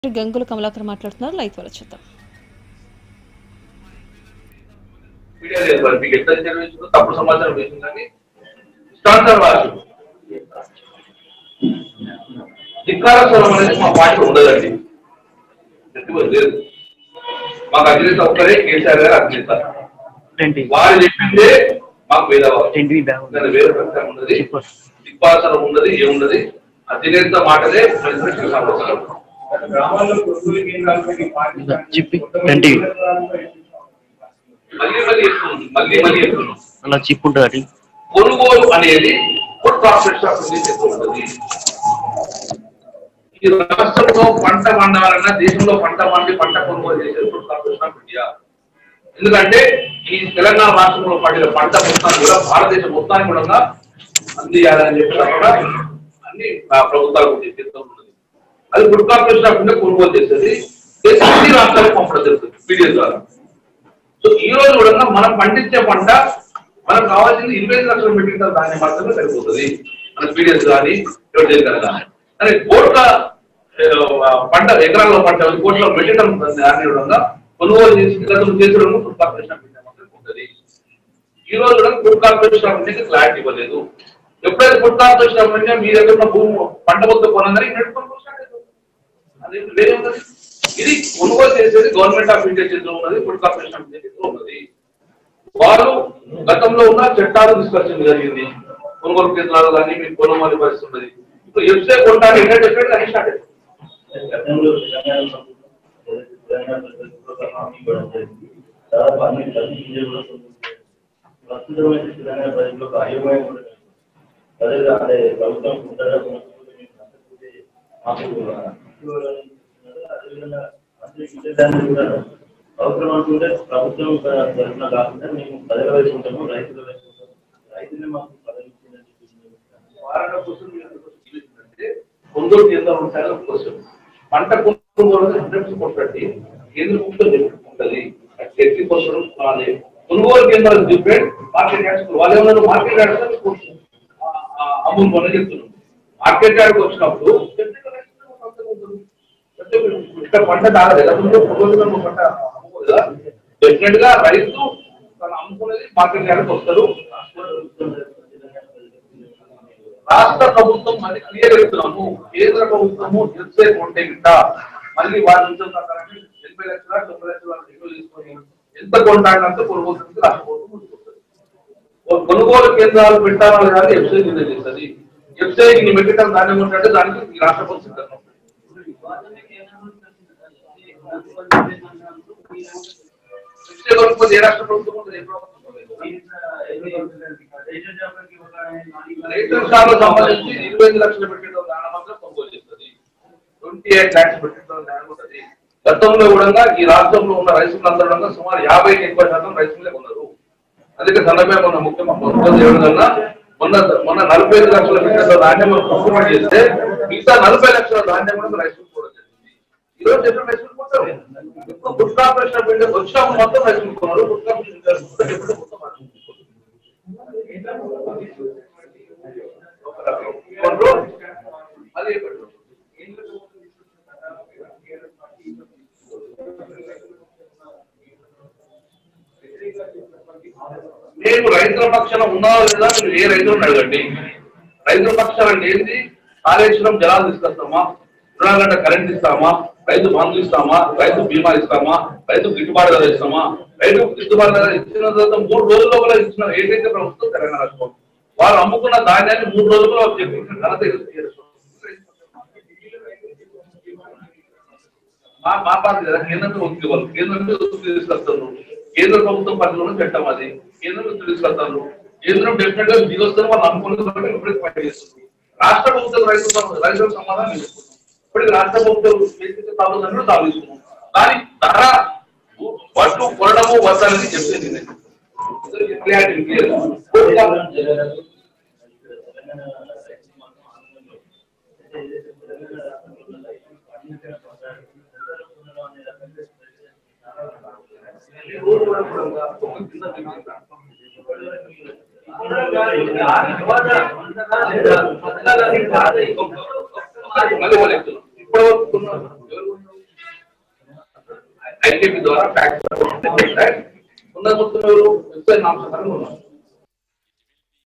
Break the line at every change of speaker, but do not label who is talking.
గంగుల కమలాకర్ మాట్లాడుతున్నారు లైవ్ ద్వారా చూద్దాం
మీడియా లేదు మరి మీకు ఎట్లా తెలియదు తప్పుడు సమాచారం వేసింది కానీ ఇష్టాంతరం రాదు ధిక్కార స్వరం అనేది మా పార్టీ ఉండదండి ఎటువంటి లేదు మాకు అధినేత ఒక్కరే కేసీఆర్ గారు అధినేత
ట్వంటీ
వారు చెప్పిందే మాకు వేదవాళ్ళు
ట్వంటీ బ్యాగ్
దాని వేరే ప్రశ్న ఉన్నది దిక్పాసనం ఉన్నది ఏమున్నది అధినేత మాటలే ప్రజలకు సంవత్సరం
గ్రామాల్లో కొనుగోలు కేంద్రాలు పెట్టి పార్టీ
చెప్పి ట్వంటీ
మళ్ళీ మళ్ళీ చెప్తున్నాం మళ్ళీ మళ్ళీ చెప్తున్నాం
అలా చిప్ ఉంటుంది అది
కొనుగోలు అనేది ఫుడ్ ప్రాఫిట్ షాప్ నుంచి ఎక్కువ ఉంటుంది ఈ రాష్ట్రంలో పంట పండాలన్నా దేశంలో పంట పండి పంట కొనుగోలు చేసేది ఫుడ్ కార్పొరేషన్ ఆఫ్ ఇండియా ఎందుకంటే ఈ తెలంగాణ రాష్ట్రంలో పండిన పంట మొత్తాన్ని కూడా భారతదేశం మొత్తానికి కూడా అందియాలని చెప్పి కూడా అన్ని ఆ ప్రభుత్వాలకు చేస్తూ ఉన్నది అది ఫుడ్ కార్పొరేషన్ ఆఫ్ ఇండియా కొనుగోలు చేసేది దేశం అన్ని రాష్ట్రాలకు పంపడం జరుగుతుంది పీడిఎస్ ద్వారా సో ఈ రోజు కూడా మనం పండించే పంట మనకు కావాల్సింది ఇరవై ఐదు లక్షల మెట్రిక్ టన్ ధాన్యం మాత్రమే సరిపోతుంది మన పీడిఎస్ కానీ ఎవరి కానీ కానీ కోట్ల ఆ, పంట ఎకరాల్లో పంట కోట్ల మెట్రిక్ టన్ ధాన్యం కూడా కొనుగోలు చేసి గతంలో చేసడం ఫుడ్ కార్పొరేషన్ ఆఫ్ ఇండియా మాత్రమే ఉంటుంది ఈ రోజు కూడా ఫుడ్ కార్పొరేషన్ ఆఫ్ ఇండియాకి క్లారిటీ ఇవ్వలేదు ఎప్పుడైతే ఫుడ్ కార్పొరేషన్ ఆఫ్ ఇండియా మీ దగ్గర ఉన్న భూమి పంట మొత్తం కొనగానే నెట్ కొనుగోలు అది వేరే ఉన్నది ఇది కొనుగోలు చేసేది గవర్నమెంట్ ఆఫ్ ఇండియా చేతిలో ఉన్నది ఫుడ్ కార్పొరేషన్ ఆఫ్ ఇండియా చేతిలో ఉన్నది వారు గతంలో ఉన్న చట్టాలు తీసుకొచ్చడం జరిగింది కొనుగోలు కేంద్రాలు కానీ మీకు కొనుగోలు పరిస్థితి ఉన్నది ఇప్పుడు ఎఫ్సే కొంటారు ఏంటంటే చెప్పండి అది స్టార్ట్ అయింది.
గతంలో తెలంగాణ ప్రభుత్వం తెలంగాణ ప్రజలకు ఒక హామీ ఇవ్వడం జరిగింది దాదాపు అన్ని ప్రతినిధులు కూడా పొందుతున్నారు. ప్రస్తుతం అయితే తెలంగాణ ప్రజలకు ఒక అయోమయం కూడా కలిగింది. ప్రజలు అదే ప్రభుత్వం ఉంటారా కొనకపోతే మీకు నచ్చకపోతే మాకు ఇవ్వాలని చెప్తున్నారు. అదేవిధంగా మంత్రి కిషన్ కూడా అవసరం అనుకుంటే ప్రభుత్వం తరఫున కాకుండా మేము ప్రజల వైపు ఉంటాము రైతుల వైపు ఉంటాము రైతులే మాకు పదవి ఇచ్చిందని చెప్పి
వారాల కోసం మీరు ఎందుకు పిలుస్తుందంటే కొనుగోలు కేంద్రాలు ఉంటాయని ఒక క్వశ్చన్ పంట కొనుగోలు హండ్రెడ్ కొట్టండి కేంద్ర ప్రభుత్వం చెప్పుకుంటది ఎట్టి క్వశ్చన్ కాదు కొనుగోలు కేంద్రాలు డిపెండ్ మార్కెట్ యాడ్స్ వాళ్ళు ఏమన్నారు మార్కెట్ యాడ్స్ అమూల్ కొన చెప్తున్నాం మార్కెట్ యాడ్కి వచ్చినప్పుడు ఇక్కడ పంట తాగదు ఎలా ముందు కొనుగోలు పంట అమ్ముకోదా డెఫినెట్ గా రైతు తను అమ్ముకునేది మార్కెట్ యాడ్కి వస్తారు రాష్ట్ర ప్రభుత్వం మళ్ళీ క్లియర్ చెప్తున్నాము కేంద్ర ప్రభుత్వము ఎస్ఐ కొంటే గిట్ట మళ్ళీ వారి నుంచి ఉన్న కరెంట్ ఎనభై లక్షల తొంభై లక్షల రివ్యూ తీసుకొని ఎంత కొంటాడంటే కొనుగోలు రాష్ట్ర ప్రభుత్వం ముందుకొస్తుంది. ఓ కొనుగోలు కేంద్రాలు పెట్టాలని కానీ ఎఫ్సఐ నిర్ణయిస్తుంది ఎఫ్సఐ ని మెట్రికల్ ధాన్యం ఉంటే దానికి ఈ రాష్ట్ర ప్రభుత్వం సిద్ధంగా ఉంది. ఎఫ్సఐ కొనుక్కోతే ఏ రాష్ట్ర ప్రభుత్వం ఉంటుంది? ఏ ప్రభుత్వం ఉంటుంది? రైతుల సార్లు సంబంధించి ఇరవై ఐదు లక్షల మెట్రిక్ టన్ ధాన్యం మాత్రం కొనుగోలు చేస్తుంది twenty eight lakhs metric ton ధాన్యం ఉంటుంది గతంలో కూడా ఈ రాష్ట్రంలో ఉన్న రైతులందరూ కూడా సుమారు యాభై ఎక్కువ శాతం రైతులే ఉన్నారు అందుకే సన్నమే మొన్న ముఖ్యమంత్రి చేయడం వల్ల మొన్న మొన్న నలభై ఐదు లక్షల మెట్రిక్ టన్ ధాన్యం మనం ప్రొక్యూర్మెంట్ చేస్తే మిగతా నలభై లక్షల ధాన్యం కూడా రైతులు కూడా జరిగింది ఈ రోజు ఎప్పుడు రైతులు కొంటారు ఇప్పుడు ఫుడ్ కార్పొరేషన్ ఆఫ్ ఇండియా వచ్చినప్పుడు మొత్తం రైతులు కొన్నారు ఫుడ్ కార్పొరేషన్ ఎప్పుడు మొత్తం రైతులు కొన్నారు. అది పెట్టు. మేము రైతుల పక్షాన ఉన్నావా లేదా మీరు ఏ రైతులను అడగండి రైతుల పక్షాన అంటే ఏంటి కాళేశ్వరం జలాలు తీసుకొస్తామా రుణాగంట కరెంట్ ఇస్తామా రైతు బంధు ఇస్తామా రైతు బీమా ఇస్తామా రైతు గిట్టుబాటు ధర ఇస్తామా రైతు గిట్టుబాటు ధర ఇచ్చిన తర్వాత మూడు రోజుల లోపల ఇచ్చిన ఏదైతే ప్రభుత్వం తెలంగాణ రాష్ట్రం వారు అమ్ముకున్న ధాన్యాన్ని మూడు రోజుల్లో వాళ్ళు చెప్పిన ఘనత ఇది. మా మా పార్టీ కదా కేంద్రంతో ఒత్తిడి వాళ్ళు కేంద్రంతో ఒత్తిడి తీసుకొస్తారు కేంద్ర ప్రభుత్వం పరిధిలోనే చట్టం అది కేంద్రం ఒత్తిడి తీసుకొస్తారు కేంద్రం డెఫినెట్ గా దిగొస్తారు వాళ్ళు అనుకున్న ఇప్పటికి పని చేస్తుంది రాష్ట్ర ప్రభుత్వం రైతు సమ- రైతులకు సమాధానం ఇస్తుంది ఇప్పటికి రాష్ట్ర ప్రభుత్వం చేసే సాగుదలను సాగిస్తున్నాం దాని ధర వడ్లు కొనడము వద్దని చెప్పేది నేను. క్లియారిటీ క్లియర్ మళ్ళీ వాళ్ళు చెప్తున్నారు. ఇప్పుడు ఎవరు కొన్నారు? ఎవరు కొన్నారు? ఐకేపీ ద్వారా ట్యాక్స్ ఉన్న మొత్తం ఎవరు వ్యవసాయ నామసంగా ఉన్నారు